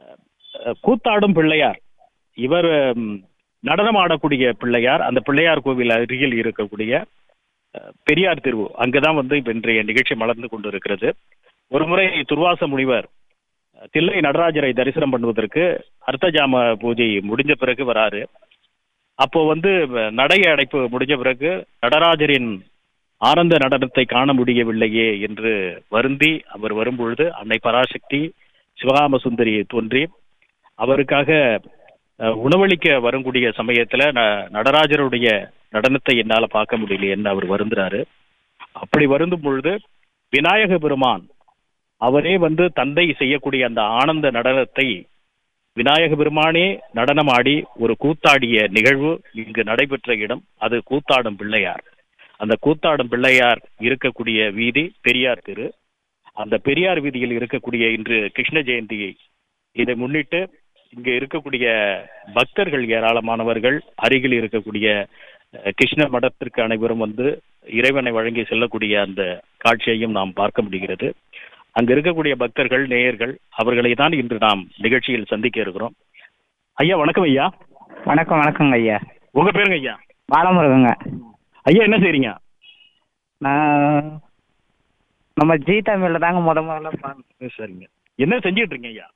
அஹ், கூத்தாடும் பிள்ளையார் இவர் ம், நடனம் ஆடக்கூடிய பிள்ளையார் அந்த பிள்ளையார் கோவில் அருகில் இருக்கக்கூடிய அஹ், பெரியார் தெருவு அங்கதான் வந்து இப்ப இன்றைய நிகழ்ச்சி மலர்ந்து கொண்டிருக்கிறது ஒரு முறை துர்வாச முனிவர் அஹ், தில்லை நடராஜரை தரிசனம் பண்ணுவதற்கு அர்த்தஜாம பூஜை முடிஞ்ச பிறகு வராரு அப்போ வந்து அஹ், நடை அடைப்பு முடிஞ்ச பிறகு நடராஜரின் ஆனந்த நடனத்தை காண முடியவில்லையே என்று வருந்தி அவர் வரும்பொழுது அன்னை பராசக்தி சிவகாம சுந்தரி தோன்றி அவருக்காக அஹ், உணவளிக்க வரக்கூடிய சமயத்துல ந- நடராஜருடைய நடனத்தை என்னால பார்க்க முடியலையேன்னு அவர் வருந்துறாரு அப்படி வருந்தும் பொழுது விநாயக பெருமான் அவரே வந்து தந்தை செய்யக்கூடிய அந்த ஆனந்த நடனத்தை விநாயக பெருமானே நடனமாடி ஒரு கூத்தாடிய நிகழ்வு இங்கு நடைபெற்ற இடம் அது கூத்தாடும் பிள்ளையார் அந்த கூத்தாடும் பிள்ளையார் இருக்கக்கூடிய வீதி பெரியார் தெரு அந்த பெரியார் வீதியில் இருக்கக்கூடிய இன்று கிருஷ்ண ஜெயந்தி இதை முன்னிட்டு இங்க இருக்கக்கூடிய பக்தர்கள் ஏராளமானவர்கள் அருகில் இருக்கக்கூடிய அஹ், கிருஷ்ண மடத்திற்கு அனைவரும் வந்து இறைவனை வழங்கி செல்லக்கூடிய அந்த காட்சியையும் நாம் பார்க்க முடிகிறது அங்க இருக்கக்கூடிய பக்தர்கள் நேயர்கள் அவர்களை தான் இன்று நாம் நிகழ்ச்சியில் சந்திக்க இருக்கிறோம் ஐயா வணக்கம் ஐயா வணக்கம் வணக்கங்க ஐயா உங்க பேருங்க ஐயா பாலமுருகங்க ஐயா என்ன செய்றீங்க நான் நம்ம ஜி தமிழில் தாங்க முத முதல்ல பா- சரிங்க என்ன செஞ்சுட்டு இருக்கீங்க ஐயா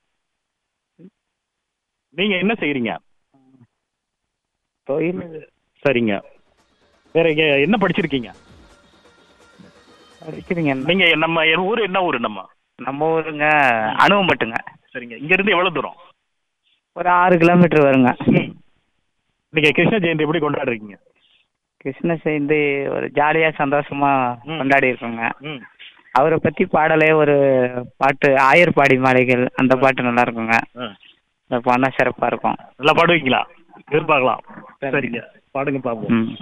நீங்க என்ன செய்றீங்க தொழில் சரிங்க வேற இங்க என்ன படிச்சிருக்கீங்க படிக்கிறீங்க நீங்க நம்ம என் ஊர் என்ன ஊர் நம்ம நம்ம ஊருங்க அணுவம்பட்டுங்க சரிங்க இங்க இருந்து எவ்வளவு தூரம் ஒரு ஆறு கிலோமீட்டர் வருங்க நீங்க கிருஷ்ண ஜெயந்தி எப்படி கொண்டாடுறீங்க கிருஷ்ண சேர்ந்து ஒரு ஜாலியாக சந்தோஷமா ம். கொண்டாடி இருக்கோங்க ம் அவரை பற்றி பாடலே ஒரு பாட்டு ஆயர்பாடி மாலைகள் அந்த பாட்டு நல்லா இருக்குங்க ஆ. அந்த பாடினா சிறப்பாக இருக்கும் நல்லா பாடுவீங்களா எதிர்பார்க்கலாம் சரிங்க. சரிங்க பாடுங்க பாப்போம் ம்.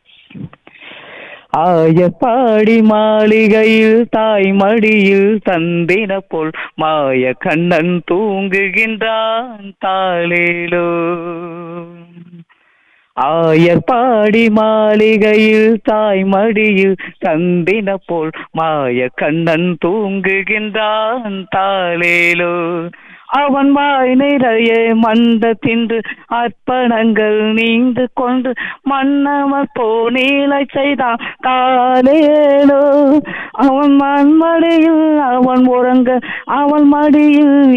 ஆயப்பாடி மாளிகையில் தாய் மடியில் தந்தின போல் மாய கண்ணன் தூங்குகின்றான் தாளேலோ ஆயப்பாடி மாளிகையில் தாய் மடியில் தந்தின போல் மாய கண்ணன் தூங்குகின்றான் தாளேலோ அவன் வாய் நிறைய மண்ட தின்று அர்ப்பணங்கள் நீந்து கொண்டு மன்னம போனீலை செய்தான் தாளேலோ அவன் மண்மடியில் அவன் உறங்க அவன் மடியில்